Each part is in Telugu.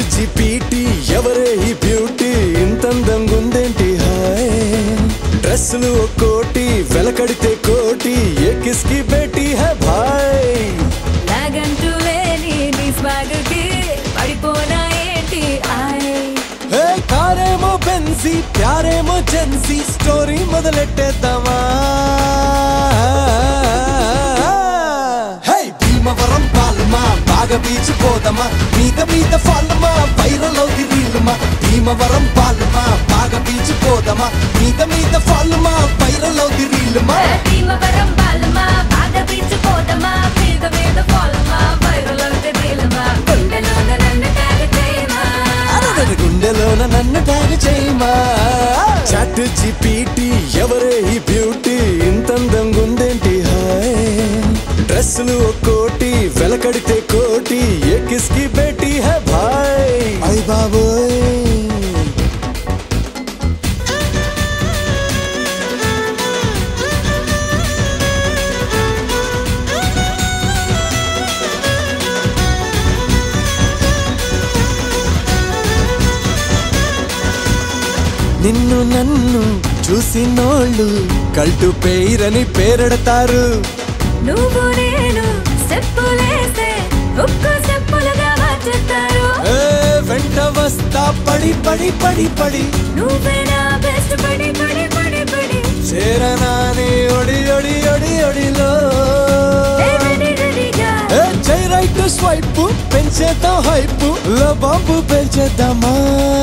జీపీటీ ఎవరే ఈ బ్యూటీ ఇంతందంగా ఉందేంటి హాయ్ డ్రెస్సులు ఒక్కోటి వెలకడితే కోటి ఏ కిస్కి బేటీ హై భాయ్ నాగంటూ లేని నీ స్వాగకి పడిపోనా ఏంటి ఆయ్ ఏ కారేమో బెన్సీ ప్యారేమో జెన్సీ స్టోరీ మొదలెట్టేద్దామా హే భీమవరం పాలమా బాగా బీచ్ పోదమా మీద మీద ఫాలమా వైరల్ అవుతి రీలుమా భీమవరం పాలమా బాగా బీచ్ పోదమా మీద మీద ఫాలమా వైరల్ అవుతి రీలుమా భీమవరం బాలమా బాధ పీచిపోదమా మీద మీద పోలమా వైరల్ అవుతే నీలమా గుండెలోన నన్ను ట్యాగ్ చేయమా అరగని గుండెలోన నన్ను ట్యాగ్ చేయమా చాట్ జీపీటీ ఎవరే ఈ బ్యూటీ ఇంతందంగా ఉందేంటి హాయ్ డ్రెస్సులు ఒక్కోటి వెలకడితే కోటి ఏ కిస్కి బేటీ హై భాయ్ అయ్ బాబోయ్ నిన్ను నన్ను చూసినోళ్ళు కల్టు పేరని పేరెడతారు నువ్వు నేను స్టెప్పులేస్తే ఒక్కో స్టెప్పులుగా మార్చుతారు ఏ వెంట వస్తా పడి పడి పడి పడి నువ్వే నా బెస్ట్ పడి పడి పడి పడి చేరనాని ఒడి ఒడి ఒడి ఒడిలో రెడీ రెడీగా ఏ జై రైట్ స్వైప్ పెంచేద్దాం హైప్ లో బాంబు పెంచేద్దామా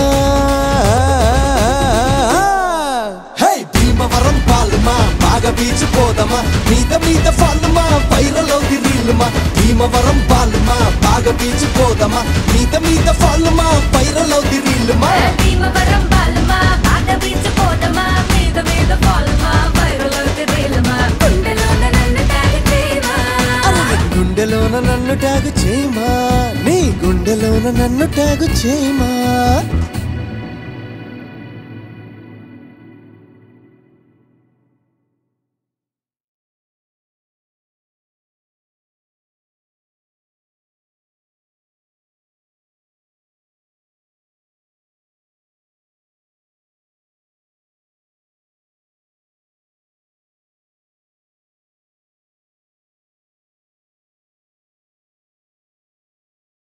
హే భీమవరం పాలమా బాగా బీచ్ పోదమా మీద మీద ఫాలమా వైరల్ అవుది రీలుమా భీమవరం పాలమా బాగా బీచ్ పోదమా మీద మీద ఫాలమా వైరల్ అవుది రీలుమా భీమవరం బాలమా బాధ పీచిపోదమా మీద మీద పోలమా వైరల్ అవుతే నీలమా గుండెలోన నన్ను ట్యాగ్ చేయమా అరే గుండెలోన నన్ను ట్యాగు చేయమా నీ గుండెలోన నన్ను ట్యాగు చేయమా